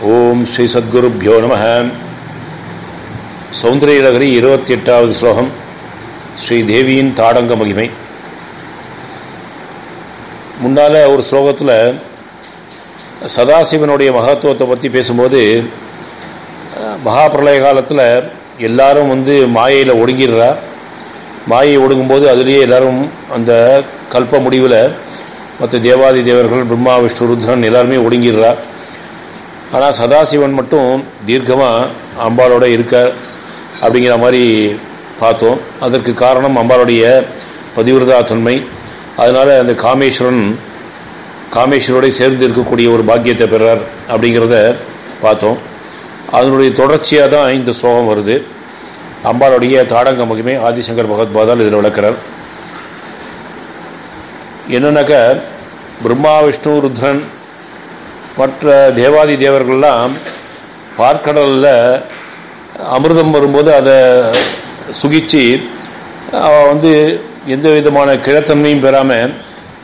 ஓம் ஸ்ரீ சத்குருப்யோ நம சௌந்தரியநகரி இருபத்தி எட்டாவது ஸ்லோகம் ஸ்ரீ தேவியின் தாடங்க மகிமை முன்னால் ஒரு ஸ்லோகத்தில் சதாசிவனுடைய மகத்துவத்தை பற்றி பேசும்போது மகாபிரளய காலத்தில் எல்லாரும் வந்து மாயையில் ஒடுங்கிடுறா மாயை ஒடுங்கும்போது அதுலேயே எல்லாரும் அந்த கல்ப முடிவில் மற்ற தேவாதி தேவர்கள் பிரம்மா விஷ்ணு ருத்ரன் எல்லாருமே ஒடுங்கிடுறா ஆனால் சதாசிவன் மட்டும் தீர்க்கமாக அம்பாளோட இருக்கார் அப்படிங்கிற மாதிரி பார்த்தோம் அதற்கு காரணம் அம்பாளுடைய பதிவிரதா தன்மை அதனால் அந்த காமேஸ்வரன் காமேஸ்வரோட சேர்ந்து இருக்கக்கூடிய ஒரு பாக்கியத்தை பெறார் அப்படிங்கிறத பார்த்தோம் அதனுடைய தொடர்ச்சியாக தான் இந்த ஸ்லோகம் வருது அம்பாளுடைய தாடங்க மகிமை ஆதிசங்கர் பகவத்பாதால் இதில் விளக்கிறார் என்னன்னாக்க பிரம்மா விஷ்ணு ருத்ரன் மற்ற தேவாதி தேவர்கள்லாம் பார்க்கடலில் அமிர்தம் வரும்போது அதை சுகிச்சு அவள் வந்து எந்த விதமான கிழத்தன்மையும் பெறாமல்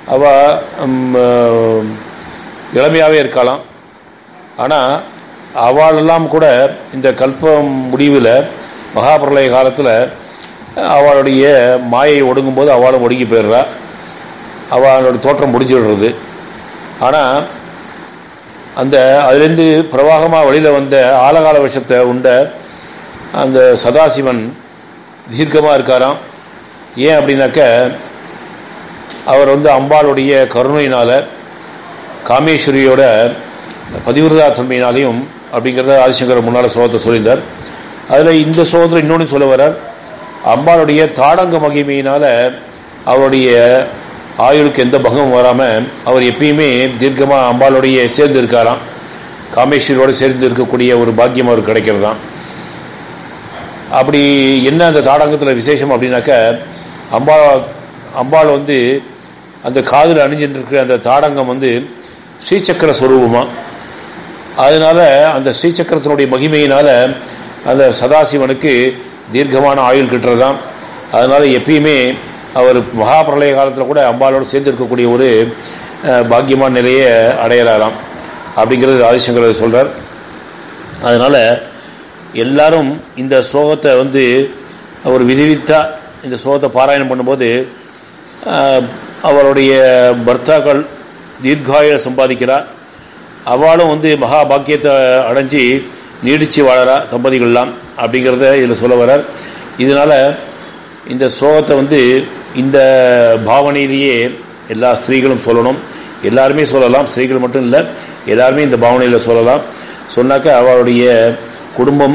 அவள் இளமையாகவே இருக்கலாம் ஆனால் அவளெல்லாம் கூட இந்த கல்பம் முடிவில் மகாபிரளய காலத்தில் அவளுடைய மாயை ஒடுங்கும்போது அவளும் ஒடுங்கி போயிடுறா அவளோட தோற்றம் முடிஞ்சிடுறது ஆனால் அந்த அதுலேருந்து பிரவாகமாக வெளியில் வந்த ஆலகால விஷத்தை உண்ட அந்த சதாசிவன் தீர்க்கமாக இருக்காராம் ஏன் அப்படின்னாக்க அவர் வந்து அம்பாளுடைய கருணையினால் காமேஸ்வரியோட பதிவிரதா தன்மையினாலையும் அப்படிங்கிறத ஆதிசங்கர் முன்னால் சோகத்தை சொல்லியிருந்தார் அதில் இந்த சோகத்தில் இன்னொன்று சொல்ல வர்றார் அம்பாளுடைய தாடங்க மகிமையினால் அவருடைய ஆயுளுக்கு எந்த பங்கமும் வராமல் அவர் எப்பயுமே தீர்க்கமாக அம்பாளுடைய சேர்ந்து இருக்காராம் காமேஸ்வரியோடு சேர்ந்து இருக்கக்கூடிய ஒரு பாக்கியம் அவருக்கு கிடைக்கிறதாம் அப்படி என்ன அந்த தாடங்கத்தில் விசேஷம் அப்படின்னாக்க அம்பாள் அம்பாள் வந்து அந்த காதில் அணிஞ்சிட்டு இருக்கிற அந்த தாடங்கம் வந்து ஸ்ரீசக்கர ஸ்வரூபமாக அதனால் அந்த ஸ்ரீசக்கரத்தினுடைய மகிமையினால் அந்த சதாசிவனுக்கு தீர்க்கமான ஆயுள் கிட்டுறதாம் அதனால் எப்பயுமே அவர் மகாபிரளய காலத்தில் கூட அம்பாளோடு சேர்ந்து இருக்கக்கூடிய ஒரு பாக்கியமான நிலையை அடையிறாராம் அப்படிங்கிறது ஆதிசங்கர் சொல்கிறார் அதனால் எல்லாரும் இந்த ஸ்லோகத்தை வந்து ஒரு விதிவித்தா இந்த ஸ்லோகத்தை பாராயணம் பண்ணும்போது அவருடைய பர்த்தாக்கள் தீர்காய சம்பாதிக்கிறார் அவளும் வந்து மகா பாக்கியத்தை அடைஞ்சி நீடித்து வாழறா தம்பதிகள்லாம் அப்படிங்கிறத இதில் சொல்ல வர்றார் இதனால் இந்த ஸ்லோகத்தை வந்து இந்த பாவனையிலேயே எல்லா ஸ்திரீகளும் சொல்லணும் எல்லாருமே சொல்லலாம் ஸ்திரீகள் மட்டும் இல்லை எல்லாருமே இந்த பாவனையில் சொல்லலாம் சொன்னாக்க அவளுடைய குடும்பம்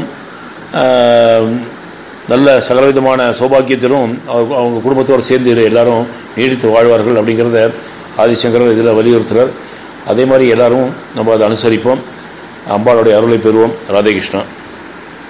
நல்ல சகலவிதமான சௌபாக்கியத்திலும் அவர் அவங்க குடும்பத்தோடு சேர்ந்து எல்லாரும் நீடித்து வாழ்வார்கள் அப்படிங்கிறத ஆதிசங்கரர் இதில் வலியுறுத்துகிறார் அதே மாதிரி எல்லாரும் நம்ம அதை அனுசரிப்போம் அம்பாளுடைய அருளை பெறுவோம் ராதேகிருஷ்ணா